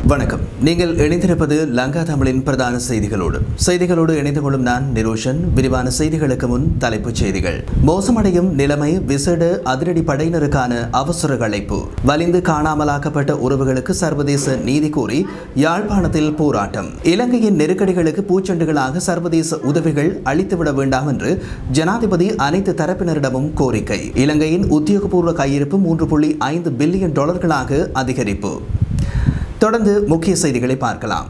வணக்கம் நீங்கள் இணைந்திருப்பது லங்கா தமிழின் பிரதான செய்திகளோடு செய்திகளோடு இணைந்து கொள்ளும் நான் நிரோஷன் விரிவான செய்திகளுக்கு முன் தலைப்புச் செய்திகள் மோசமடையும் நிலைமை விசேட அதிரடி படையினருக்கான அவசர அழைப்பு வலிந்து காணாமலாக்கப்பட்ட உறவுகளுக்கு சர்வதேச நீதி கோரி யாழ்ப்பாணத்தில் போராட்டம் இலங்கையின் நெருக்கடிகளுக்கு பூச்செண்டுகளாக சர்வதேச உதவிகள் அளித்துவிட வேண்டாம் என்று ஜனாதிபதி அனைத்து தரப்பினரிடமும் கோரிக்கை இலங்கையின் உத்தியோகபூர்வ கையிருப்பு மூன்று புள்ளி ஐந்து பில்லியன் டாலர்களாக அதிகரிப்பு தொடர்ந்து முக்கிய செய்திகளை பார்க்கலாம்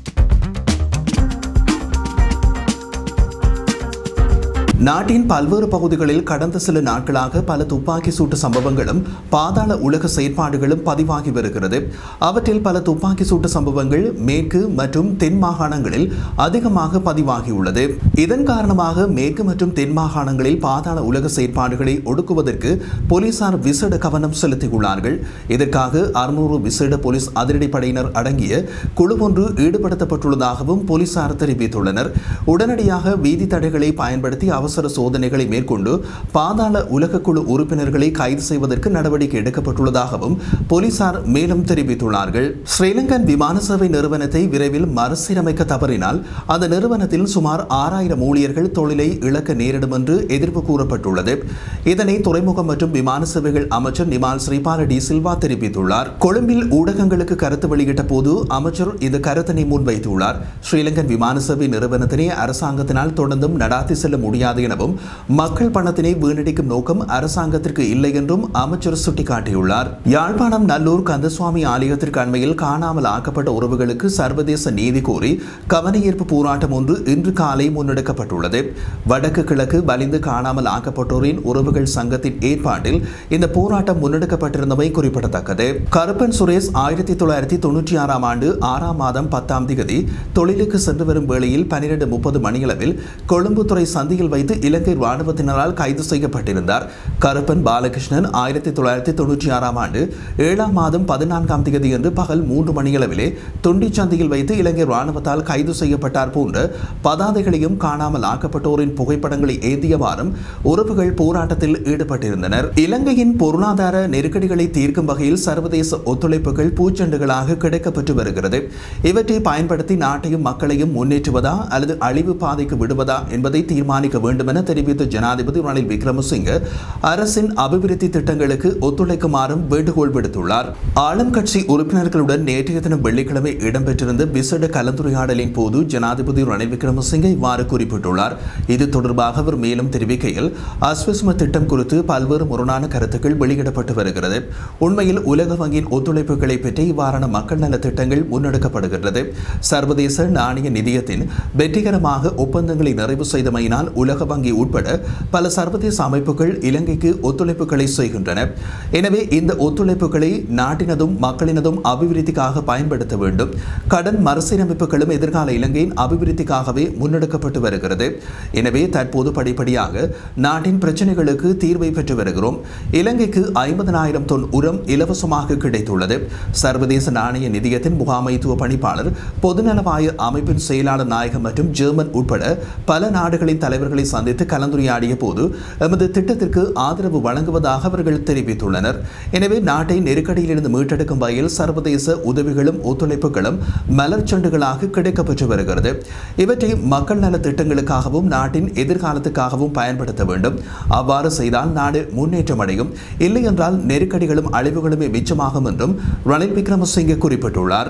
நாட்டின் பல்வேறு பகுதிகளில் கடந்த சில நாட்களாக பல துப்பாக்கி சூட்டு சம்பவங்களும் பாதாள உலக செயற்பாடுகளும் பதிவாகி வருகிறது அவற்றில் பல துப்பாக்கி சூட்டு சம்பவங்கள் மேற்கு மற்றும் தென் மாகாணங்களில் அதிகமாக பதிவாகியுள்ளது இதன் காரணமாக மேற்கு மற்றும் தென் மாகாணங்களில் பாதாள உலக செயற்பாடுகளை ஒடுக்குவதற்கு போலீசார் விசேட கவனம் செலுத்தியுள்ளார்கள் இதற்காக அறுநூறு விசேட போலீஸ் அதிரடிப்படையினர் அடங்கிய குழு ஒன்று ஈடுபடுத்தப்பட்டுள்ளதாகவும் போலீசார் தெரிவித்துள்ளனர் உடனடியாக வீதி தடைகளை பயன்படுத்தி அவசர சோதனைகளை மேற்கொண்டு பாதாள உலகக்குழு உறுப்பினர்களை கைது செய்வதற்கு நடவடிக்கை எடுக்கப்பட்டுள்ளதாகவும் போலீசார் மேலும் தெரிவித்துள்ளார்கள் ஸ்ரீலங்கன் விமான சேவை நிறுவனத்தை விரைவில் மறுசீரமைக்க தவறினால் அந்த நிறுவனத்தில் சுமார் ஆறாயிரம் ஊழியர்கள் தொழிலை இழக்க நேரிடும் என்று எதிர்ப்பு கூறப்பட்டுள்ளது இதனை துறைமுகம் மற்றும் விமான சேவைகள் அமைச்சர் நிமால் ஸ்ரீபால டி சில்வா தெரிவித்துள்ளார் கொழும்பில் ஊடகங்களுக்கு கருத்து வெளியிட்ட போது அமைச்சர் இந்த கருத்தினை முன்வைத்துள்ளார் ஸ்ரீலங்கன் விமான சேவை நிறுவனத்தினை அரசாங்கத்தினால் தொடர்ந்தும் நடாத்தி செல்ல முடியாது எனவும் மக்கள் பணத்தினை வீணடிக்கும் நோக்கம் அரசாங்கத்திற்கு இல்லை என்றும் அமைச்சர் சுட்டிக்காட்டியுள்ளார் யாழ்ப்பாணம் நல்லூர் கந்தசுவாமி ஆலயத்திற்கு அண்மையில் காணாமல் ஆக்கப்பட்ட உறவுகளுக்கு சர்வதேச நீதி கோரி கவனஈர்ப்பு போராட்டம் ஒன்று இன்று காலை முன்னெடுக்கப்பட்டுள்ளது வடக்கு கிழக்கு வலிந்து காணாமல் ஆக்கப்பட்டோரின் உறவுகள் சங்கத்தின் ஏற்பாட்டில் இந்த போராட்டம் முன்னெடுக்கப்பட்டிருந்தமை குறிப்பிடத்தக்கது கருப்பன் சுரேஷ் ஆயிரத்தி தொள்ளாயிரத்தி தொன்னூற்றி ஆறாம் ஆண்டு ஆறாம் மாதம் பத்தாம் திகதி தொழிலுக்கு சென்று வரும் வேளையில் பனிரெண்டு முப்பது மணியளவில் கொழும்புத்துறை சந்தியில் வைத்து இலங்கை ராணுவத்தினரால் கைது செய்யப்பட்டிருந்தார் கருப்பன் பாலகிருஷ்ணன் ஆயிரத்தி தொள்ளாயிரத்தி தொன்னூற்றி ஆறாம் ஆண்டு ஏழாம் மாதம் பதினான்காம் தேதி என்று பகல் மூன்று மணியளவிலே தொண்டிச்சந்தியில் வைத்து இலங்கை ராணுவத்தால் கைது செய்யப்பட்டார் போன்ற பதாதைகளையும் காணாமல் ஆக்கப்பட்டோரின் புகைப்படங்களை ஏந்தியவாறும் உறவுகள் போராட்டத்தில் ஈடுபட்டிருந்தனர் இலங்கையின் பொருளாதார நெருக்கடிகளை தீர்க்கும் வகையில் சர்வதேச ஒத்துழைப்புகள் பூச்செண்டுகளாக கிடைக்கப்பட்டு வருகிறது இவற்றை பயன்படுத்தி நாட்டையும் மக்களையும் முன்னேற்றுவதா அல்லது அழிவு பாதைக்கு விடுவதா என்பதை தீர்மானிக்க வேண்டும் என தெரிவித்த ஜனாதிபதி ரணில் விக்ரமசிங்க அரசின் அபிவிருத்தி திட்டங்களுக்கு ஒத்துழைக்குமாறும் வேண்டுகோள் விடுத்துள்ளார் ஆளும் கட்சி உறுப்பினர்களுடன் நேற்றைய தினம் வெள்ளிக்கிழமை இடம்பெற்றிருந்த விசேட கலந்துரையாடலின் போது ஜனாதிபதி ரணில் விக்ரமசிங்க இவ்வாறு குறிப்பிட்டுள்ளார் இது தொடர்பாக அவர் மேலும் தெரிவிக்கையில் அஸ்வஸ்ம திட்டம் குறித்து பல்வேறு முரணான கருத்துக்கள் வெளியிடப்பட்டு வருகிறது உண்மையில் உலக வங்கியின் ஒத்துழைப்புகளை பெற்று இவ்வாறான மக்கள் நல திட்டங்கள் முன்னெடுக்கப்படுகிறது சர்வதேச நாணய நிதியத்தின் வெற்றிகரமாக ஒப்பந்தங்களை நிறைவு செய்தமையினால் உலக வங்கி உட்பட பல சர்வதேச அமைப்புகள் இலங்கைக்கு ஒத்துழைப்புகளை செய்கின்றன எனவே இந்த ஒத்துழைப்புகளை நாட்டினதும் மக்களினதும் அபிவிருத்திக்காக பயன்படுத்த வேண்டும் கடன் மறுசீரமைப்புகளும் எதிர்கால இலங்கையின் அபிவிருத்திக்காகவே முன்னெடுக்கப்பட்டு வருகிறது எனவே தற்போது படிப்படியாக நாட்டின் பிரச்சனைகளுக்கு தீர்வை பெற்று வருகிறோம் இலங்கைக்கு ஐம்பதனாயிரம் தொன் உரம் இலவசமாக கிடைத்துள்ளது சர்வதேச நாணய நிதியத்தின் முகாமைத்துவ பணிப்பாளர் பொதுநலவாய அமைப்பின் செயலாளர் நாயகம் மற்றும் ஜெர்மன் உட்பட பல நாடுகளின் தலைவர்களை சந்தித்து கலந்துரையாடிய போது எமது திட்டத்திற்கு ஆதரவு வழங்குவதாக அவர்கள் தெரிவித்துள்ளனர் எனவே நாட்டை நெருக்கடியிலிருந்து மீட்டெடுக்கும் வகையில் சர்வதேச உதவிகளும் ஒத்துழைப்புகளும் மலர்ச்செண்டுகளாக கிடைக்கப்பெற்று வருகிறது இவற்றை மக்கள் நல திட்டங்களுக்காகவும் நாட்டின் எதிர்காலத்துக்காகவும் பயன்படுத்த வேண்டும் அவ்வாறு செய்தால் நாடு முன்னேற்றம் அடையும் இல்லை என்றால் நெருக்கடிகளும் அழிவுகளுமே மிச்சமாகும் என்றும் ரணில் விக்ரமசிங்கே குறிப்பிட்டுள்ளார்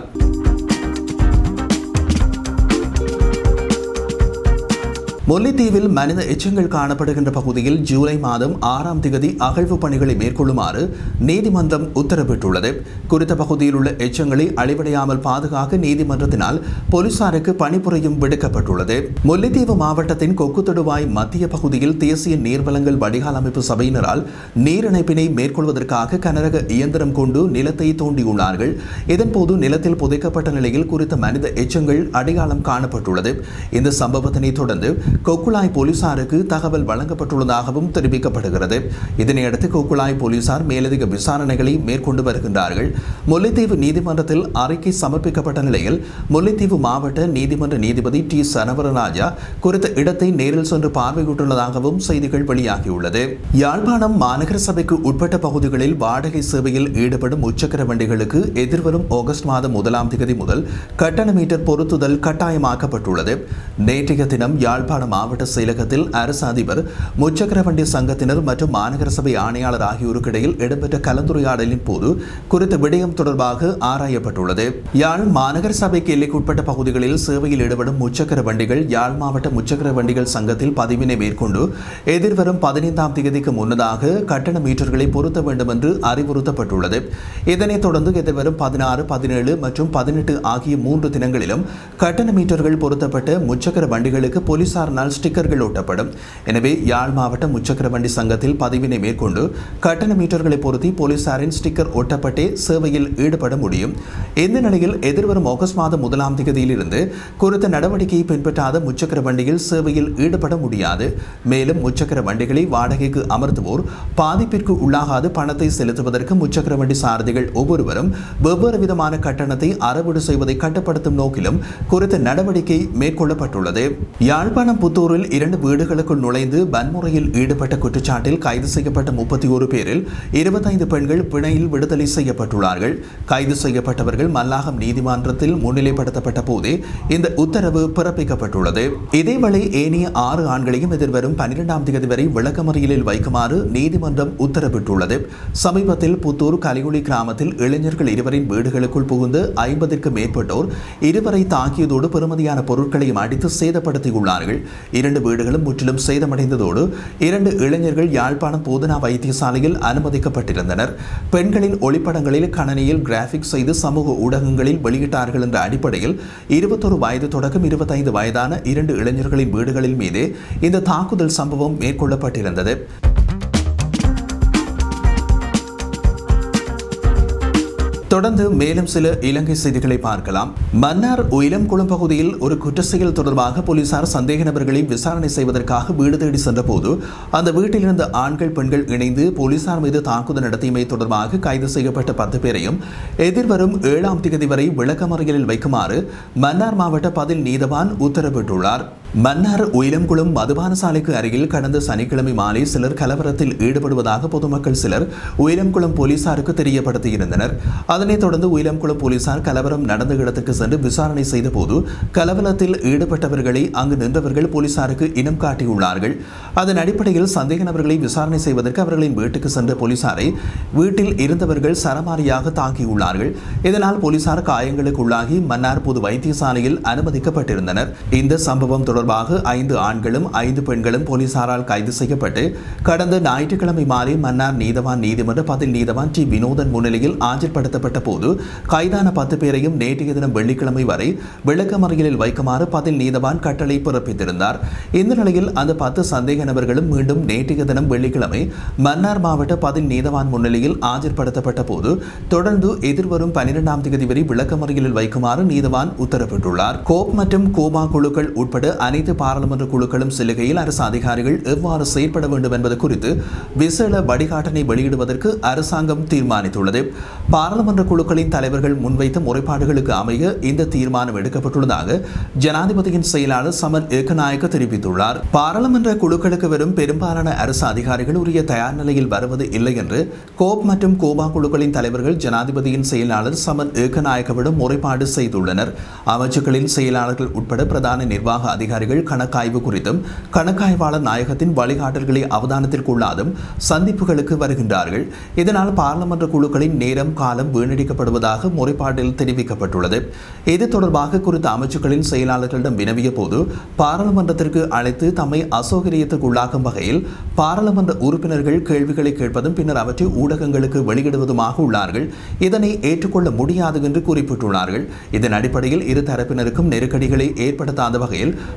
முல்லைத்தீவில் மனித எச்சங்கள் காணப்படுகின்ற பகுதியில் ஜூலை மாதம் ஆறாம் திகதி அகழ்வு பணிகளை மேற்கொள்ளுமாறு நீதிமன்றம் உத்தரவிட்டுள்ளது குறித்த பகுதியில் உள்ள எச்சங்களை அழிவடையாமல் பாதுகாக்க நீதிமன்றத்தினால் போலீசாருக்கு பணிப்புரையும் விடுக்கப்பட்டுள்ளது முல்லைத்தீவு மாவட்டத்தின் கொக்குத்தொடுவாய் மத்திய பகுதியில் தேசிய நீர்வளங்கள் வடிகால் அமைப்பு சபையினரால் நீர் இணைப்பினை மேற்கொள்வதற்காக கனரக இயந்திரம் கொண்டு நிலத்தை தோண்டியுள்ளார்கள் இதன்போது நிலத்தில் புதைக்கப்பட்ட நிலையில் குறித்த மனித எச்சங்கள் அடையாளம் காணப்பட்டுள்ளது இந்த சம்பவத்தினை தொடர்ந்து கொக்குளாய் போலீசாருக்கு தகவல் வழங்கப்பட்டுள்ளதாகவும் தெரிவிக்கப்படுகிறது இதனையடுத்து கொக்குளாய் போலீசார் மேலதிக விசாரணைகளை மேற்கொண்டு வருகின்றார்கள் முல்லைத்தீவு நீதிமன்றத்தில் அறிக்கை சமர்ப்பிக்கப்பட்ட நிலையில் முல்லைத்தீவு மாவட்ட நீதிமன்ற நீதிபதி டி சனவரராஜா குறித்த இடத்தை நேரில் சென்று பார்வையிட்டுள்ளதாகவும் செய்திகள் வெளியாகியுள்ளது யாழ்ப்பாணம் மாநகர சபைக்கு உட்பட்ட பகுதிகளில் வாடகை சேவையில் ஈடுபடும் முச்சக்கர வண்டிகளுக்கு எதிர்வரும் ஆகஸ்ட் மாதம் முதலாம் தேதி முதல் கட்டண மீட்டர் பொருத்துதல் கட்டாயமாக்கப்பட்டுள்ளது நேற்றைய தினம் யாழ்ப்பாணம் மாவட்ட செயலகத்தில் அரசு அதிபர் முச்சக்கர வண்டி சங்கத்தினர் மற்றும் மாநகர சபை ஆணையாளர் ஆகியோருக்கு இடையில் இடம்பெற்ற கலந்துரையாடலின் போது குறித்த விடயம் தொடர்பாக ஆராயப்பட்டுள்ளது யாழ் மாநகர சபைக்கு எல்லைக்குட்பட்ட பகுதிகளில் சேவையில் ஈடுபடும் முச்சக்கர வண்டிகள் யாழ் மாவட்ட முச்சக்கர வண்டிகள் சங்கத்தில் பதிவினை மேற்கொண்டு எதிர்வரும் பதினைந்தாம் தேதிக்கு முன்னதாக கட்டண மீட்டர்களை பொருத்த வேண்டும் என்று அறிவுறுத்தப்பட்டுள்ளது இதனைத் தொடர்ந்து எதிர்வரும் பதினாறு பதினேழு மற்றும் பதினெட்டு ஆகிய மூன்று தினங்களிலும் கட்டண மீட்டர்கள் பொருத்தப்பட்ட முச்சக்கர வண்டிகளுக்கு போலீசாரினால் ஸ்டிக்கர்கள் ஒட்டப்படும் எனவே யாழ் மாவட்ட முச்சக்கர வண்டி சங்கத்தில் பதிவினை மேற்கொண்டு கட்டண மீட்டர்களை பொருத்தி போலீசாரின் ஸ்டிக்கர் ஒட்டப்பட்டே சேவையில் ஈடுபட முடியும் இந்த நிலையில் எதிர்வரும் ஆகஸ்ட் மாதம் முதலாம் தேதியிலிருந்து குறித்த நடவடிக்கையை பின்பற்றாத முச்சக்கர வண்டியில் சேவையில் ஈடுபட முடியாது மேலும் முச்சக்கர வண்டிகளை வாடகைக்கு அமர்த்துவோர் பாதிப்பிற்கு உள்ளாகாது பணத்தை செலுத்துவதற்கு முச்சக்கர வண்டி சாரதிகள் ஒவ்வொருவரும் வெவ்வேறு விதமான கட்டணத்தை அறவீடு செய்வதை கட்டுப்படுத்தும் நோக்கிலும் குறித்த நடவடிக்கை மேற்கொள்ளப்பட்டுள்ளது யாழ்ப்பாணம் புத்தூரில் இரண்டு வீடுகளுக்குள் நுழைந்து வன்முறையில் ஈடுபட்ட குற்றச்சாட்டில் கைது செய்யப்பட்ட முப்பத்தி ஒரு பேரில் இருபத்தைந்து பெண்கள் பிணையில் விடுதலை செய்யப்பட்டுள்ளார்கள் கைது செய்யப்பட்டவர்கள் மல்லாகம் நீதிமன்றத்தில் முன்னிலைப்படுத்தப்பட்ட போதே இந்த உத்தரவு பிறப்பிக்கப்பட்டுள்ளது இதேவேளை ஏனைய ஆறு ஆண்களையும் எதிர்வரும் பன்னிரெண்டாம் தேதி வரை விளக்கமறியலில் வைக்குமாறு நீதிமன்றம் உத்தரவிட்டுள்ளது சமீபத்தில் புத்தூர் கலிகுளி கிராமத்தில் இளைஞர்கள் இருவரின் வீடுகளுக்குள் புகுந்து ஐம்பதிற்கு மேற்பட்டோர் இருவரை தாக்கியதோடு பெறுமதியான பொருட்களையும் அடித்து சேதப்படுத்தியுள்ளார்கள் இரண்டு வீடுகளும் முற்றிலும் சேதமடைந்ததோடு இரண்டு இளைஞர்கள் யாழ்ப்பாணம் போதனா வைத்தியசாலையில் அனுமதிக்கப்பட்டிருந்தனர் பெண்களின் ஒளிப்படங்களில் கணனியில் கிராபிக்ஸ் செய்து சமூக ஊடகங்களில் வெளியிட்டார்கள் என்ற அடிப்படையில் இருபத்தொரு வயது தொடக்கம் இருபத்தைந்து வயதான இரண்டு இளைஞர்களின் வீடுகளில் மீது இந்த தாக்குதல் சம்பவம் மேற்கொள்ளப்பட்டிருந்தது தொடர்ந்து மேலும் சில இலங்கை செய்திகளை பார்க்கலாம் மன்னார் உயிலம்குளம் பகுதியில் ஒரு குற்ற செயல் தொடர்பாக போலீசார் சந்தேக நபர்களை விசாரணை செய்வதற்காக வீடு தேடி சென்றபோது அந்த வீட்டில் இருந்த ஆண்கள் பெண்கள் இணைந்து போலீசார் மீது தாக்குதல் நடத்தியமை தொடர்பாக கைது செய்யப்பட்ட பத்து பேரையும் எதிர்வரும் ஏழாம் தேதி வரை விளக்கமறியலில் வைக்குமாறு மன்னார் மாவட்ட பதில் நீதவான் உத்தரவிட்டுள்ளார் மன்னார் உயிலம்குளம் மதுபான சாலைக்கு அருகில் கடந்த சனிக்கிழமை மாலை சிலர் கலவரத்தில் ஈடுபடுவதாக பொதுமக்கள் சிலர் உயிலம்குளம் போலீசாருக்கு தெரியப்படுத்தியிருந்தனர் அதனைத் தொடர்ந்து உயிலம்குளம் போலீசார் கலவரம் நடந்த இடத்துக்கு சென்று விசாரணை செய்தபோது கலவரத்தில் ஈடுபட்டவர்களை அங்கு நின்றவர்கள் போலீசாருக்கு இனம் காட்டியுள்ளார்கள் அதன் அடிப்படையில் சந்தேக நபர்களை விசாரணை செய்வதற்கு அவர்களின் வீட்டுக்கு சென்ற போலீசாரை வீட்டில் இருந்தவர்கள் சரமாரியாக தாக்கியுள்ளார்கள் இதனால் போலீசார் காயங்களுக்குள்ளாகி மன்னார் பொது வைத்தியசாலையில் அனுமதிக்கப்பட்டிருந்தனர் இந்த சம்பவம் தொடர்பாக ஐந்து ஆண்களும் ஐந்து பெண்களும் போலீசாரால் கைது செய்யப்பட்டு கடந்த ஞாயிற்றுக்கிழமை மாலை மன்னார் நீதவான் நீதிமன்ற பதில் நீதவான் டி வினோதன் முன்னிலையில் ஆஜர்படுத்தப்பட்ட போது கைதான பத்து பேரையும் நேற்றைய தினம் வெள்ளிக்கிழமை வரை விளக்கமறியலில் வைக்குமாறு பதில் நீதவான் கட்டளை பிறப்பித்திருந்தார் இந்த நிலையில் அந்த பத்து சந்தேக நபர்களும் மீண்டும் நேற்றைய தினம் வெள்ளிக்கிழமை மன்னார் மாவட்ட பதில் நீதவான் முன்னிலையில் ஆஜர்படுத்தப்பட்ட போது தொடர்ந்து எதிர்வரும் பனிரெண்டாம் தேதி வரை விளக்கமறியலில் வைக்குமாறு நீதவான் உத்தரவிட்டுள்ளார் கோப் மற்றும் கோபா குழுக்கள் உட்பட அனைத்து பாராளுமன்ற குழுக்களும் செல்லுகையில் அரசு அதிகாரிகள் எவ்வாறு செயற்பட வேண்டும் என்பது குறித்து விசேட வழிகாட்டனை வெளியிடுவதற்கு அரசாங்கம் தீர்மானித்துள்ளது பாராளுமன்ற குழுக்களின் தலைவர்கள் முன்வைத்த முறைப்பாடுகளுக்கு அமைய இந்த தீர்மானம் எடுக்கப்பட்டுள்ளதாக ஜனாதிபதியின் செயலாளர் சமன் ஏக்கநாயக்க தெரிவித்துள்ளார் பாராளுமன்ற குழுக்களுக்கு வரும் பெரும்பாலான அரசு அதிகாரிகள் உரிய தயார் நிலையில் வருவது இல்லை என்று கோப் மற்றும் கோபா குழுக்களின் தலைவர்கள் ஜனாதிபதியின் செயலாளர் சமன் ஏக்கநாயக்கவிடம் முறைப்பாடு செய்துள்ளனர் அமைச்சுக்களின் செயலாளர்கள் உட்பட பிரதான நிர்வாக அதிகாரிகள் கணக்காய்வு குறித்தும் கணக்காய்வாளர் நாயகத்தின் வழிகாட்டல்களை அவதானத்திற்கு உள்ளாதும் சந்திப்புகளுக்கு வருகின்றார்கள் இதனால் பாராளுமன்ற குழுக்களின் நேரம் காலம் வீணடிக்கப்படுவதாக முறைப்பாட்டில் தெரிவிக்கப்பட்டுள்ளது இது தொடர்பாக குறித்த அமைச்சுக்களின் செயலாளர்களிடம் வினவிய போது பாராளுமன்றத்திற்கு அழைத்து தம்மை அசௌகரியத்துக்கு உள்ளாக்கும் வகையில் பாராளுமன்ற உறுப்பினர்கள் கேள்விகளை கேட்பதும் பின்னர் அவற்றை ஊடகங்களுக்கு வெளியிடுவதுமாக உள்ளார்கள் இதனை ஏற்றுக்கொள்ள முடியாது என்று குறிப்பிட்டுள்ளார்கள் இதன் அடிப்படையில் இரு தரப்பினருக்கும் நெருக்கடிகளை ஏற்படுத்தாத வகையில்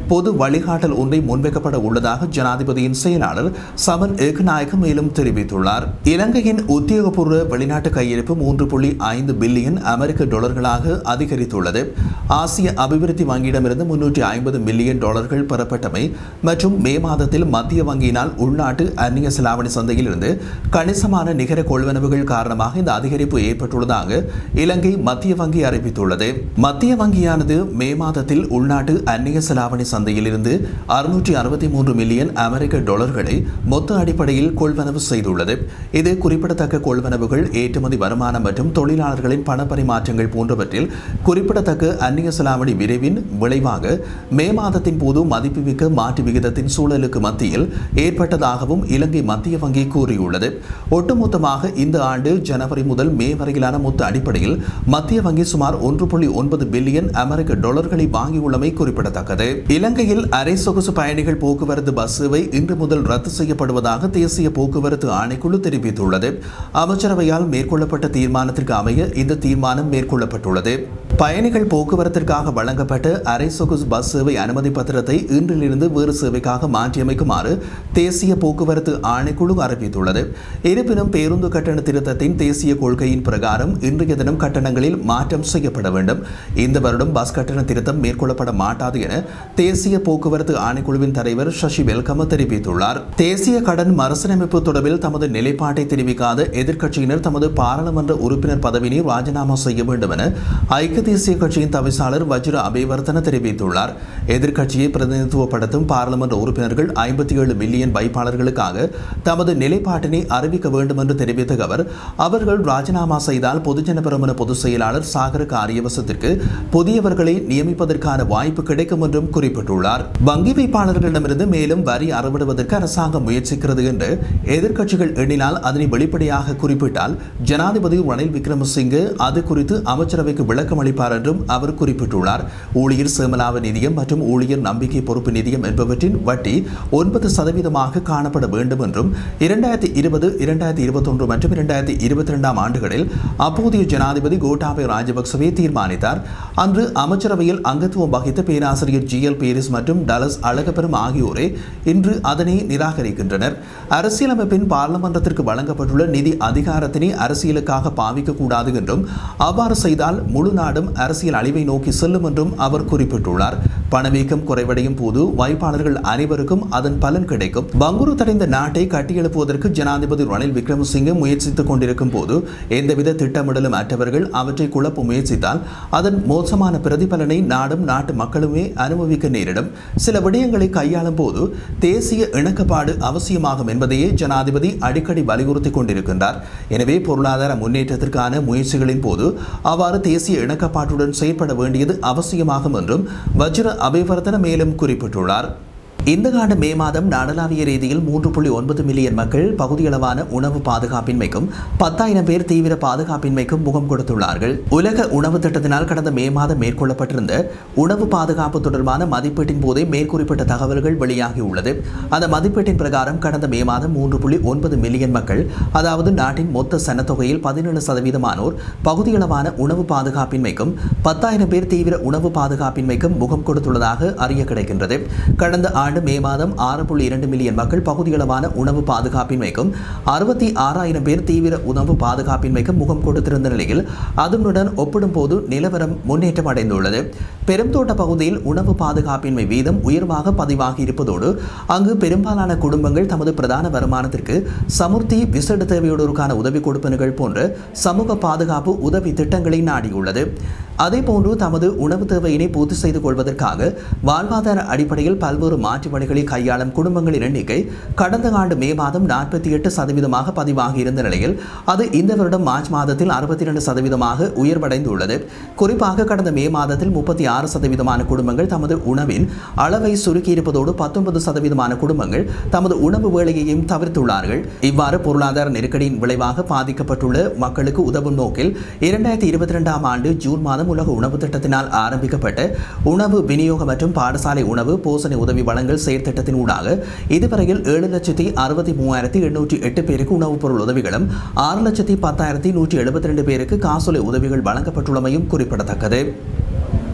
பொது வழிகாட்டல் ஒன்றை முன்வைக்கப்பட உள்ளதாக ஜனாதிபதியின் செயலாளர் சமன் ஏகநாயக மேலும் தெரிவித்துள்ளார் இலங்கையின் உத்தியோகபூர்வ வெளிநாட்டு கையிருப்பு மூன்று புள்ளி ஐந்து பில்லியன் அமெரிக்க டாலர்களாக அதிகரித்துள்ளது ஆசிய அபிவிருத்தி வங்கியிடமிருந்து முன்னூற்றி ஐம்பது மில்லியன் டாலர்கள் பெறப்பட்டமை மற்றும் மே மாதத்தில் மத்திய வங்கியினால் உள்நாட்டு அந்நிய செலாவணி சந்தையில் இருந்து கணிசமான நிகர கொள்வனவுகள் காரணமாக இந்த அதிகரிப்பு ஏற்பட்டுள்ளதாக இலங்கை மத்திய வங்கி அறிவித்துள்ளது மத்திய வங்கியானது மே மாதத்தில் உள்நாட்டு அந்நிய செலாவணி சந்தையில் இருந்து அறுநூற்றி அறுபத்தி மூன்று மில்லியன் அமெரிக்க டாலர்களை மொத்த அடிப்படையில் கொள்வனவு செய்துள்ளது இது குறிப்பிடத்தக்க கொள்வனவுகள் ஏற்றுமதி வருமானம் மற்றும் தொழிலாளர்களின் பணப்பரிமாற்றங்கள் போன்றவற்றில் குறிப்பிடத்தக்க அந்நிய செலாவணி விரைவின் விளைவாக மே மாதத்தின் போது மதிப்புமிக்க மாற்று விகிதத்தின் சூழலுக்கு மத்தியில் ஏற்பட்டதாகவும் இலங்கை மத்திய வங்கி கூறியுள்ளது ஒட்டுமொத்தமாக இந்த ஆண்டு ஜனவரி முதல் மே வரையிலான மொத்த அடிப்படையில் மத்திய வங்கி சுமார் ஒன்று புள்ளி ஒன்பது பில்லியன் அமெரிக்க டாலர்களை வாங்கியுள்ளமை குறிப்பிடத்தக்கது இலங்கையில் அரை சொகுசு பயணிகள் போக்குவரத்து பஸ் சேவை இன்று முதல் ரத்து செய்யப்படுவதாக தேசிய போக்குவரத்து ஆணைக்குழு தெரிவித்துள்ளது அமைச்சரவையால் மேற்கொள்ளப்பட்ட தீர்மானத்திற்கு அமைய இந்த தீர்மானம் மேற்கொள்ளப்பட்டுள்ளது பயணிகள் போக்குவரத்திற்காக வழங்கப்பட்ட அரை சொகுசு பஸ் சேவை அனுமதி பத்திரத்தை இன்றிலிருந்து வேறு சேவைக்காக மாற்றியமைக்குமாறு தேசிய போக்குவரத்து ஆணைக்குழு அறிவித்துள்ளது இருப்பினும் பேருந்து கட்டண திருத்தத்தின் தேசிய கொள்கையின் பிரகாரம் இன்றைய தினம் கட்டணங்களில் மாற்றம் செய்யப்பட வேண்டும் இந்த வருடம் பஸ் கட்டண திருத்தம் மேற்கொள்ளப்பட மாட்டாது என தேசிய போக்குவரத்து ஆணைக்குழுவின் தலைவர் சசி வெல்கம தெரிவித்துள்ளார் தேசிய கடன் மறுசீரமைப்பு தொடர்பில் தமது நிலைப்பாட்டை தெரிவிக்காத எதிர்க்கட்சியினர் தமது பாராளுமன்ற உறுப்பினர் பதவியை ராஜினாமா செய்ய வேண்டும் என ஐக்கிய தேசிய கட்சியின் தவிசாளர் வஜ்ர அபேவர்த்தன தெரிவித்துள்ளார் எதிர்க்கட்சியை பிரதிநிதித்துவப்படுத்தும் பாராளுமன்ற உறுப்பினர்கள் ஐம்பத்தி ஏழு மில்லியன் வைப்பாளர்களுக்காக தமது நிலைப்பாட்டினை அறிவிக்க வேண்டும் என்று தெரிவித்த அவர் அவர்கள் ராஜினாமா செய்தால் பொதுஜன பெருமன பொதுச் செயலாளர் சாகர காரியவசத்திற்கு புதியவர்களை நியமிப்பதற்கான வாய்ப்பு கிடைக்கும் என்றும் குறிப்பிட்டுள்ளார் வங்கி வைப்பாளர்களிடமிருந்து மேலும் வரி அறவிடுவதற்கு அரசாங்கம் முயற்சிக்கிறது என்று எதிர்க்கட்சிகள் எண்ணினால் அதனை வெளிப்படையாக குறிப்பிட்டால் ஜனாதிபதி ரணில் விக்ரமசிங்கே அது குறித்து அமைச்சரவைக்கு விளக்கம் அளிப்பார் என்றும் அவர் குறிப்பிட்டுள்ளார் ஊழியர் சேமலாப நிதியம் மற்றும் ஊழியர் நம்பிக்கை பொறுப்பு நிதியம் என்பவற்றின் வட்டி ஒன்பது சதவீதமாக காணப்பட வேண்டும் என்றும் இரண்டாயிரத்தி இருபது இரண்டாயிரத்தி இருபத்தொன்று மற்றும் இரண்டாயிரத்தி இருபத்தி ரெண்டாம் ஆண்டுகளில் அப்போதைய ஜனாதிபதி கோட்டாபய ராஜபக்சவே தீர்மானித்தார் அன்று அமைச்சரவையில் அங்கத்துவம் வகித்த பேராசிரியர் ஜி எல் பேரிஸ் மற்றும் டலஸ் அழகப்பெரும் ஆகியோரே இன்று அதனை நிராகரிக்கின்றனர் அரசியலமைப்பின் பார்லமன்றத்திற்கு வழங்கப்பட்டுள்ள நிதி அதிகாரத்தினை அரசியலுக்காக பாவிக்க கூடாது என்றும் அவ்வாறு செய்தால் முழு நாடும் அரசியல் அழிவை நோக்கி செல்லும் என்றும் அவர் குறிப்பிட்டுள்ளார் பணவீக்கம் குறைவடையும் போது வாய்ப்பாளர்கள் அனைவருக்கும் அதன் பலன் கிடைக்கும் பங்குரு தடைந்த நாட்டை கட்டியெழுப்புவதற்கு ஜனாதிபதி ரணில் விக்ரமசிங்கே முயற்சித்துக் கொண்டிருக்கும் போது எந்தவித திட்டமிடலும் அற்றவர்கள் அவற்றை குழப்ப முயற்சித்தால் அதன் மோசமான பிரதிபலனை நாடும் நாட்டு மக்களுமே அனுபவிக்க நேரிடும் சில விடயங்களை கையாளும் போது தேசிய இணக்கப்பாடு அவசியமாகும் என்பதையே ஜனாதிபதி அடிக்கடி வலியுறுத்திக் கொண்டிருக்கின்றார் எனவே பொருளாதார முன்னேற்றத்திற்கான முயற்சிகளின் போது அவ்வாறு தேசிய இணக்கப்பாட்டுடன் செயற்பட வேண்டியது அவசியமாகும் என்றும் வஜ்ர அபிவர்த்தன மேலும் குறிப்பிட்டுள்ளார் இந்த ஆண்டு மே மாதம் நாடளாவிய ரீதியில் மூன்று புள்ளி ஒன்பது மில்லியன் மக்கள் பகுதியளவான உணவு பாதுகாப்பின்மைக்கும் பத்தாயிரம் பேர் தீவிர பாதுகாப்பின்மைக்கும் முகம் கொடுத்துள்ளார்கள் உலக உணவு திட்டத்தினால் கடந்த மே மாதம் மேற்கொள்ளப்பட்டிருந்த உணவு பாதுகாப்பு தொடர்பான மதிப்பீட்டின் போதே மேற்குறிப்பிட்ட தகவல்கள் வெளியாகியுள்ளது அந்த மதிப்பீட்டின் பிரகாரம் கடந்த மே மாதம் மூன்று புள்ளி ஒன்பது மில்லியன் மக்கள் அதாவது நாட்டின் மொத்த சனத்தொகையில் பதினேழு சதவீதமானோர் பகுதியளவான உணவு பாதுகாப்பின்மைக்கும் பத்தாயிரம் பேர் தீவிர உணவு பாதுகாப்பின்மைக்கும் முகம் கொடுத்துள்ளதாக அறிய கிடைக்கின்றது கடந்த ஆண்டு மே மாதம் ஆறு புள்ளி இரண்டு மில்லியன் மக்கள் பகுதியளவான உணவு பாதுகாப்பின்மைக்கும் அறுபத்தி ஆறாயிரம் பேர் தீவிர உணவு பாதுகாப்பின்மைக்கும் முகம் கொடுத்திருந்த நிலையில் அதனுடன் ஒப்பிடும்போது நிலவரம் முன்னேற்றம் அடைந்துள்ளது பெருந்தோட்ட பகுதியில் உணவு பாதுகாப்பின்மை வீதம் உயர்வாக பதிவாகி இருப்பதோடு அங்கு பெரும்பாலான குடும்பங்கள் தமது பிரதான வருமானத்திற்கு சமுர்த்தி விசேட தேவையோடுக்கான உதவி கொடுப்பனுகள் போன்ற சமூக பாதுகாப்பு உதவி திட்டங்களை நாடியுள்ளது அதேபோன்று தமது உணவு தேவையினை பூர்த்தி செய்து கொள்வதற்காக வாழ்வாதார அடிப்படையில் பல்வேறு மாற்று வழிகளை கையாளும் குடும்பங்களின் எண்ணிக்கை கடந்த ஆண்டு மே மாதம் நாற்பத்தி எட்டு சதவீதமாக பதிவாகி இருந்த நிலையில் அது இந்த வருடம் மார்ச் மாதத்தில் அறுபத்தி இரண்டு சதவீதமாக உயர்வடைந்துள்ளது குறிப்பாக கடந்த மே மாதத்தில் முப்பத்தி ஆறு சதவீதமான குடும்பங்கள் தமது உணவின் அளவை சுருக்கியிருப்பதோடு பத்தொன்பது சதவீதமான குடும்பங்கள் தமது உணவு வேலையையும் தவிர்த்துள்ளார்கள் இவ்வாறு பொருளாதார நெருக்கடியின் விளைவாக பாதிக்கப்பட்டுள்ள மக்களுக்கு உதவும் நோக்கில் இரண்டாயிரத்தி இருபத்தி ரெண்டாம் ஆண்டு ஜூன் மாதம் உலக உணவு திட்டத்தினால் ஆரம்பிக்கப்பட்ட உணவு விநியோக மற்றும் பாடசாலை உணவு போசனை உதவி வழங்கல் செயற்திட்டத்தின் ஊடாக இதுவரையில் ஏழு லட்சத்தி அறுபத்தி மூவாயிரத்தி எண்ணூற்றி எட்டு பேருக்கு உணவுப் பொருள் உதவிகளும் ஆறு லட்சத்தி பத்தாயிரத்தி நூற்றி எழுபத்தி ரெண்டு பேருக்கு காசோலை உதவிகள் வழங்கப்பட்டுள்ளமையும் குறிப்பிடத்தக்கது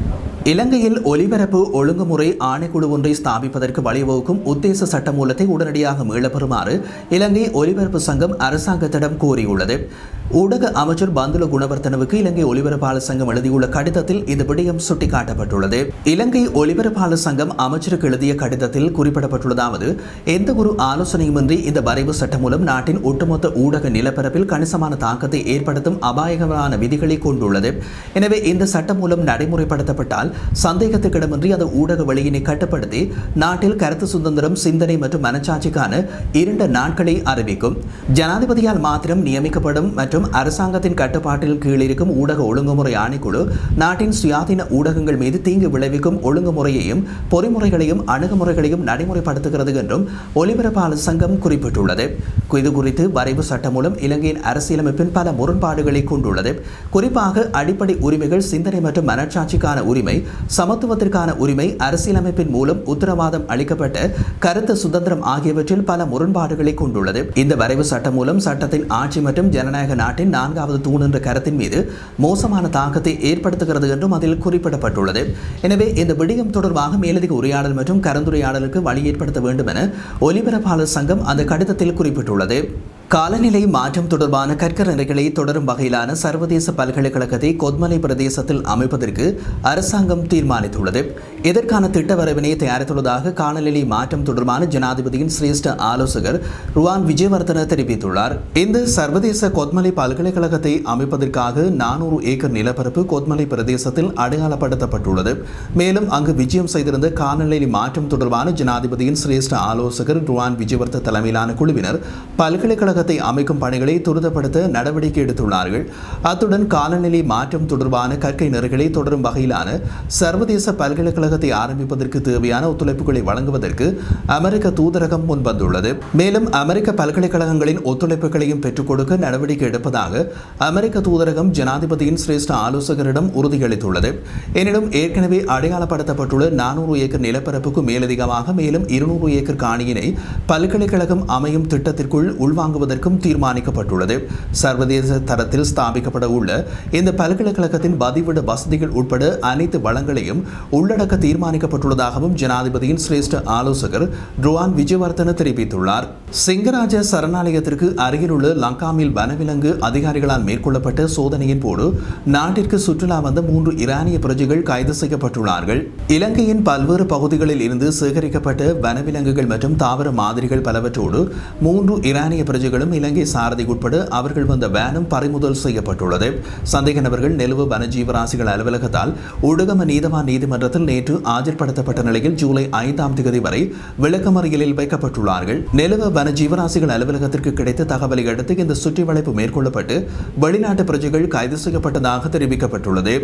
இலங்கையில் ஒலிபரப்பு ஒழுங்குமுறை ஆணைக்குழு ஒன்றை ஸ்தாபிப்பதற்கு வழிவகுக்கும் உத்தேச சட்டமூலத்தை உடனடியாக மீளப்பெறுமாறு இலங்கை ஒலிபரப்பு சங்கம் அரசாங்கத்திடம் கோரியுள்ளது ஊடக அமைச்சர் பந்துல குணவர்த்தனவுக்கு இலங்கை ஒலிபரப்பாளர் சங்கம் எழுதியுள்ள கடிதத்தில் இந்த விடயம் சுட்டிக்காட்டப்பட்டுள்ளது இலங்கை ஒலிபரப்பாளர் சங்கம் அமைச்சருக்கு எழுதிய கடிதத்தில் குறிப்பிடப்பட்டுள்ளதாவது எந்த ஒரு ஆலோசனையுமின்றி இந்த வரைவு சட்டம் மூலம் நாட்டின் ஒட்டுமொத்த ஊடக நிலப்பரப்பில் கணிசமான தாக்கத்தை ஏற்படுத்தும் அபாயகரமான விதிகளை கொண்டுள்ளது எனவே இந்த சட்டம் மூலம் நடைமுறைப்படுத்தப்பட்டால் சந்தேகத்துக்கிடமின்றி அது ஊடக வழியினை கட்டுப்படுத்தி நாட்டில் கருத்து சுதந்திரம் சிந்தனை மற்றும் மனச்சாட்சிக்கான இரண்டு நாட்களை அறிவிக்கும் ஜனாதிபதியால் மாத்திரம் நியமிக்கப்படும் மற்றும் அரசாங்கத்தின் கட்டுப்பாட்டில் கீழ் இருக்கும் ஊடக ஒழுங்குமுறை ஆணைக்குழு நாட்டின் சுயாதீன ஊடகங்கள் மீது தீங்கு விளைவிக்கும் ஒழுங்குமுறையையும் பொறிமுறைகளையும் அணுகுமுறைகளையும் நடைமுறைப்படுத்துகிறது என்றும் ஒலிபரப்பாளர் சங்கம் குறிப்பிட்டுள்ளது இது குறித்து வரைவு சட்டம் மூலம் இலங்கையின் அரசியலமைப்பின் பல முரண்பாடுகளை கொண்டுள்ளது குறிப்பாக அடிப்படை உரிமைகள் சிந்தனை மற்றும் மனச்சாட்சிக்கான உரிமை சமத்துவத்திற்கான உரிமை அரசியலமைப்பின் மூலம் உத்தரவாதம் அளிக்கப்பட்ட கருத்து சுதந்திரம் ஆகியவற்றில் பல முரண்பாடுகளை கொண்டுள்ளது இந்த வரைவு சட்டம் மூலம் சட்டத்தின் ஆட்சி மற்றும் ஜனநாயக நாட்டின் நான்காவது தூண் என்ற கருத்தின் மீது மோசமான தாக்கத்தை ஏற்படுத்துகிறது என்றும் அதில் குறிப்பிடப்பட்டுள்ளது எனவே இந்த விடயம் தொடர்பாக மேலதிக உரையாடல் மற்றும் கலந்துரையாடலுக்கு வழி ஏற்படுத்த வேண்டும் என ஒலிபரப்பாளர் சங்கம் அந்த கடிதத்தில் குறிப்பிட்டுள்ளது காலநிலை மாற்றம் தொடர்பான கற்கரணைகளை தொடரும் வகையிலான சர்வதேச பல்கலைக்கழகத்தை கொத்மலை பிரதேசத்தில் அமைப்பதற்கு அரசாங்கம் தீர்மானித்துள்ளது இதற்கான திட்ட வரவினை தயாரித்துள்ளதாக காலநிலை மாற்றம் தொடர்பான ஜனாதிபதியின் சிரேஷ்ட ஆலோசகர் ருவான் விஜயவர்தன தெரிவித்துள்ளார் இந்த சர்வதேச கொத்மலை பல்கலைக்கழகத்தை அமைப்பதற்காக நானூறு ஏக்கர் நிலப்பரப்பு கொத்மலை பிரதேசத்தில் அடையாளப்படுத்தப்பட்டுள்ளது மேலும் அங்கு விஜயம் செய்திருந்த காலநிலை மாற்றம் தொடர்பான ஜனாதிபதியின் சிரேஷ்ட ஆலோசகர் ருவான் விஜயவர்த தலைமையிலான குழுவினர் பல்கலைக்கழக கழகத்தை அமைக்கும் பணிகளை துரிதப்படுத்த நடவடிக்கை எடுத்துள்ளார்கள் அத்துடன் காலநிலை மாற்றம் தொடர்பான கற்கை நெறிகளை தொடரும் வகையிலான சர்வதேச பல்கலைக்கழகத்தை ஆரம்பிப்பதற்கு தேவையான ஒத்துழைப்புகளை வழங்குவதற்கு அமெரிக்க தூதரகம் முன்வந்துள்ளது மேலும் அமெரிக்க பல்கலைக்கழகங்களின் ஒத்துழைப்புகளையும் பெற்றுக் கொடுக்க நடவடிக்கை எடுப்பதாக அமெரிக்க தூதரகம் ஜனாதிபதியின் சிரேஷ்ட ஆலோசகரிடம் உறுதியளித்துள்ளது எனினும் ஏற்கனவே அடையாளப்படுத்தப்பட்டுள்ள நானூறு ஏக்கர் நிலப்பரப்புக்கு மேலதிகமாக மேலும் இருநூறு ஏக்கர் காணியினை பல்கலைக்கழகம் அமையும் திட்டத்திற்குள் உள்வாங்குவது வழங்குவதற்கும் தீர்மானிக்கப்பட்டுள்ளது சர்வதேச தரத்தில் ஸ்தாபிக்கப்பட உள்ள இந்த பல்கலைக்கழகத்தின் பதிவிட வசதிகள் உட்பட அனைத்து வளங்களையும் உள்ளடக்க தீர்மானிக்கப்பட்டுள்ளதாகவும் ஜனாதிபதியின் சிரேஷ்ட ஆலோசகர் ருவான் விஜயவர்தன தெரிவித்துள்ளார் சிங்கராஜ சரணாலயத்திற்கு அருகிலுள்ள லங்காமில் வனவிலங்கு அதிகாரிகளால் மேற்கொள்ளப்பட்ட சோதனையின் போது நாட்டிற்கு சுற்றுலா வந்த மூன்று ஈரானிய பிரஜைகள் கைது செய்யப்பட்டுள்ளார்கள் இலங்கையின் பல்வேறு பகுதிகளில் இருந்து சேகரிக்கப்பட்ட வனவிலங்குகள் மற்றும் தாவர மாதிரிகள் பலவற்றோடு மூன்று ஈரானிய பிரஜைகள் பிரஜைகளும் இலங்கை சாரதி உட்பட அவர்கள் வந்த வேனும் பறிமுதல் செய்யப்பட்டுள்ளது சந்தேக நபர்கள் நெலுவு வனஜீவராசிகள் அலுவலகத்தால் உடுகம நீதவான் நீதிமன்றத்தில் நேற்று ஆஜர்படுத்தப்பட்ட நிலையில் ஜூலை ஐந்தாம் தேதி வரை விளக்கமறியலில் வைக்கப்பட்டுள்ளார்கள் நெலுவ வனஜீவராசிகள் அலுவலகத்திற்கு கிடைத்த தகவலை அடுத்து இந்த சுற்றி வளைப்பு மேற்கொள்ளப்பட்டு வெளிநாட்டு பிரஜைகள் கைது செய்யப்பட்டதாக தெரிவிக்கப்பட்டுள்ளது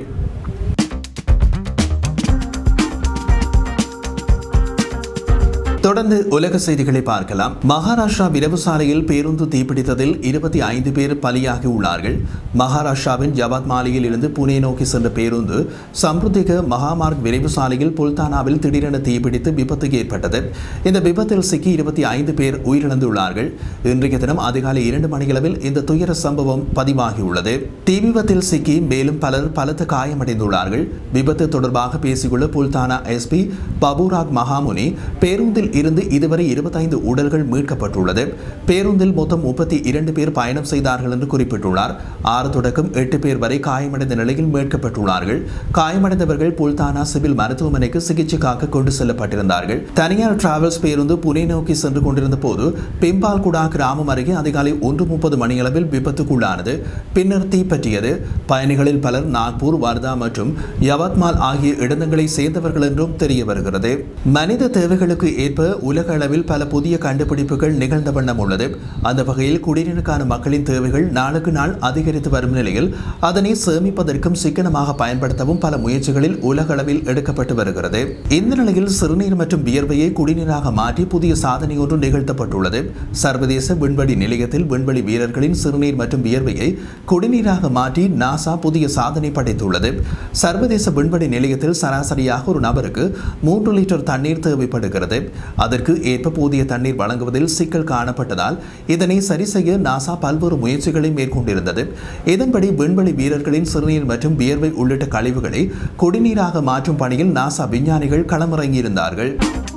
தொடர்ந்து உலக செய்திகளை பார்க்கலாம் மகாராஷ்டிரா விரைவு சாலையில் பேருந்து தீப்பிடித்ததில் இருபத்தி ஐந்து பேர் பலியாகி உள்ளார்கள் மகாராஷ்டிராவின் ஜவாத்மாலியில் இருந்து புனே நோக்கி சென்ற பேருந்து சம்ருத்திக மகாமார்க் விரைவு சாலையில் புல்தானாவில் திடீரென தீப்பிடித்து விபத்து ஏற்பட்டது இந்த விபத்தில் சிக்கி இருபத்தி ஐந்து பேர் உயிரிழந்துள்ளார்கள் இன்றைய தினம் அதிகாலை இரண்டு மணியளவில் இந்த துயர சம்பவம் பதிவாகியுள்ளது தீ விபத்தில் சிக்கி மேலும் பலர் பலத்த காயமடைந்துள்ளார்கள் விபத்து தொடர்பாக பேசியுள்ள புல்தானா எஸ்பி பபுராக் மகாமுனி பேருந்தில் இருந்து இதுவரை இருபத்தைந்து உடல்கள் மீட்கப்பட்டுள்ளது பேருந்தில் மொத்தம் முப்பத்தி இரண்டு பேர் பயணம் செய்தார்கள் என்று குறிப்பிட்டுள்ளார் ஆறு தொடக்கம் எட்டு பேர் வரை காயமடைந்த நிலையில் மீட்கப்பட்டுள்ளார்கள் காயமடைந்தவர்கள் புல்தானா சிவில் மருத்துவமனைக்கு சிகிச்சைக்காக கொண்டு செல்லப்பட்டிருந்தார்கள் தனியார் டிராவல்ஸ் பேருந்து புனே நோக்கி சென்று கொண்டிருந்த போது பிம்பால்குடா கிராமம் அருகே அதிகாலை ஒன்று முப்பது மணியளவில் விபத்துக்குள்ளானது பின்னர் தீப்பற்றியது பயணிகளில் பலர் நாக்பூர் வர்தா மற்றும் யவத்மால் ஆகிய இடங்களை சேர்ந்தவர்கள் என்றும் தெரிய வருகிறது மனித தேவைகளுக்கு ஏற்ப உலக அளவில் பல புதிய கண்டுபிடிப்புகள் நிகழ்ந்த வண்ணம் உள்ளது அந்த வகையில் குடிநீருக்கான மக்களின் தேவைகள் நாளுக்கு நாள் அதிகரித்து வரும் நிலையில் அதனை சேமிப்பதற்கும் சிக்கனமாக பயன்படுத்தவும் பல முயற்சிகளில் உலக அளவில் எடுக்கப்பட்டு வருகிறது இந்த நிலையில் சிறுநீர் மற்றும் வியர்வையை குடிநீராக மாற்றி புதிய சாதனை ஒன்று நிகழ்த்தப்பட்டுள்ளது சர்வதேச விண்வெளி நிலையத்தில் விண்வெளி வீரர்களின் சிறுநீர் மற்றும் வியர்வையை குடிநீராக மாற்றி நாசா புதிய சாதனை படைத்துள்ளது சர்வதேச விண்வெளி நிலையத்தில் சராசரியாக ஒரு நபருக்கு மூன்று லிட்டர் தண்ணீர் தேவைப்படுகிறது அதற்கு ஏற்ப போதிய தண்ணீர் வழங்குவதில் சிக்கல் காணப்பட்டதால் இதனை சரி செய்ய நாசா பல்வேறு முயற்சிகளை மேற்கொண்டிருந்தது இதன்படி விண்வெளி வீரர்களின் சிறுநீர் மற்றும் வியர்வை உள்ளிட்ட கழிவுகளை குடிநீராக மாற்றும் பணியில் நாசா விஞ்ஞானிகள் களமிறங்கியிருந்தார்கள்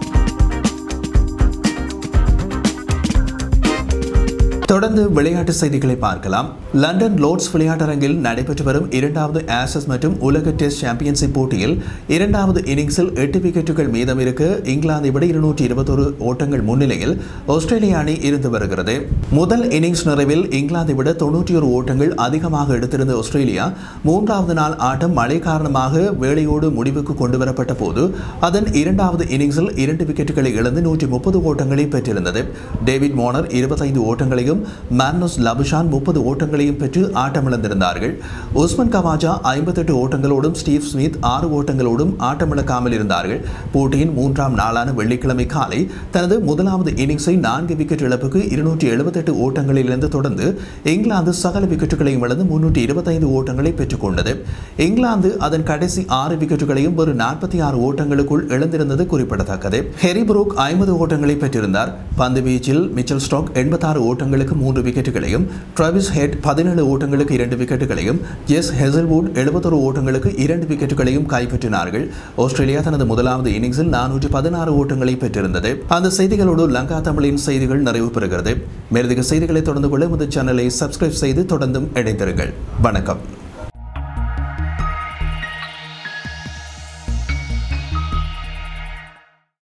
தொடர்ந்து விளையாட்டு செய்திகளை பார்க்கலாம் லண்டன் லோர்ட்ஸ் விளையாட்டரங்கில் நடைபெற்று வரும் இரண்டாவது ஆசஸ் மற்றும் உலக டெஸ்ட் சாம்பியன்ஷிப் போட்டியில் இரண்டாவது இன்னிங்ஸில் எட்டு விக்கெட்டுகள் மீதம் இருக்க இங்கிலாந்தை விட இருநூற்றி இருபத்தொரு ஓட்டங்கள் முன்னிலையில் ஆஸ்திரேலிய அணி இருந்து வருகிறது முதல் இன்னிங்ஸ் நிறைவில் இங்கிலாந்தை விட தொன்னூற்றி ஒரு ஓட்டங்கள் அதிகமாக எடுத்திருந்த ஆஸ்திரேலியா மூன்றாவது நாள் ஆட்டம் மழை காரணமாக வேளையோடு முடிவுக்கு கொண்டுவரப்பட்ட போது அதன் இரண்டாவது இன்னிங்ஸில் இரண்டு விக்கெட்டுகளை இழந்து நூற்றி முப்பது ஓட்டங்களை பெற்றிருந்தது டேவிட் மோனர் இருபத்தைந்து ஓட்டங்களையும் மார்னஸ் லபுஷான் முப்பது ஓட்டங்களையும் பெற்று ஆட்டமிழந்திருந்தார்கள் உஸ்மன் கவாஜா ஐம்பத்தெட்டு ஓட்டங்களோடும் ஸ்டீவ் ஸ்மித் ஆறு ஓட்டங்களோடும் ஆட்டமிழக்காமல் இருந்தார்கள் போட்டியின் மூன்றாம் நாளான வெள்ளிக்கிழமை காலை தனது முதலாவது இன்னிங்ஸை நான்கு விக்கெட் இழப்புக்கு இருநூற்றி எழுபத்தெட்டு ஓட்டங்களிலிருந்து தொடர்ந்து இங்கிலாந்து சகல விக்கெட்டுகளையும் இழந்து முன்னூற்றி இருபத்தைந்து ஓட்டங்களை பெற்றுக்கொண்டது இங்கிலாந்து அதன் கடைசி ஆறு விக்கெட்டுகளையும் ஒரு நாற்பத்தி ஆறு ஓட்டங்களுக்குள் இழந்திருந்தது குறிப்பிடத்தக்கது ஹெரி புரூக் ஐம்பது ஓட்டங்களை பெற்றிருந்தார் பந்து வீச்சில் மிச்சல் ஸ்டாக் எண்பத்தாறு ஓட்டங்களுக்கு மூன்று விக்கெட்டுகளையும் ட்ராவிஸ் ஹெட் பதினேழு ஓட்டங்களுக்கு இரண்டு விக்கெட்டுகளையும் ஜெஸ் ஹெசல்வுட் எழுபத்தொரு ஓட்டங்களுக்கு இரண்டு விக்கெட்டுகளையும் கைப்பற்றினார்கள் ஆஸ்திரேலியா தனது முதலாவது இன்னிங்ஸில் நானூற்றி பதினாறு ஓட்டங்களை பெற்றிருந்தது அந்த செய்திகளோடு லங்கா தமிழின் செய்திகள் நிறைவு பெறுகிறது மேலதிக செய்திகளை தொடர்ந்து கொள்ள இந்த சேனலை சப்ஸ்கிரைப் செய்து தொடர்ந்தும் இணைந்திருங்கள் வணக்கம்